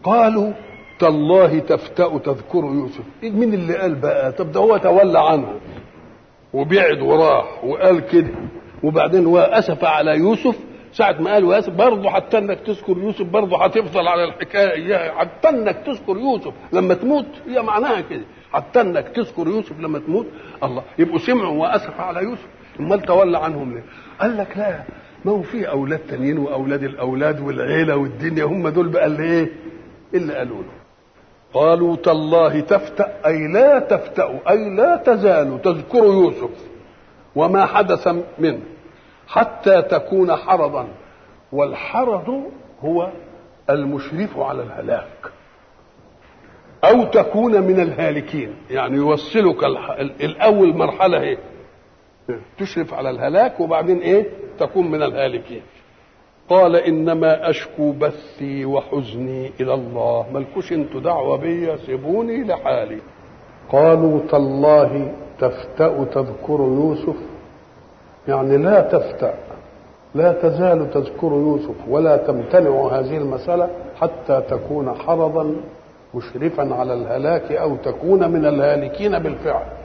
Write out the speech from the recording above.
قالوا تالله تفتأ تذكر يوسف مين اللي قال بقى طب ده هو تولى عنه وبعد وراح وقال كده وبعدين واسف على يوسف ساعة ما قال واسف برضه حتى انك تذكر يوسف برضه هتفضل على الحكايه اياها حتى انك تذكر يوسف لما تموت هي معناها كده حتى انك تذكر يوسف لما تموت الله يبقوا سمعوا واسف على يوسف امال تولى عنهم ليه؟ قال لك لا ما هو في اولاد تانيين واولاد الاولاد والعيله والدنيا هم دول بقى اللي ايه؟ اللي قالوا له قالوا تالله تفتأ أي لا تفتأ أي لا تزال تذكر يوسف وما حدث منه حتى تكون حرضا والحرض هو المشرف على الهلاك أو تكون من الهالكين يعني يوصلك الح... الأول مرحلة إيه تشرف على الهلاك وبعدين إيه تكون من الهالكين قال انما اشكو بثي وحزني الى الله ملكوش انتوا دعوه بيا سيبوني لحالي قالوا تالله تفتأ تذكر يوسف يعني لا تفتأ لا تزال تذكر يوسف ولا تمتنع هذه المسألة حتى تكون حرضا مشرفا على الهلاك أو تكون من الهالكين بالفعل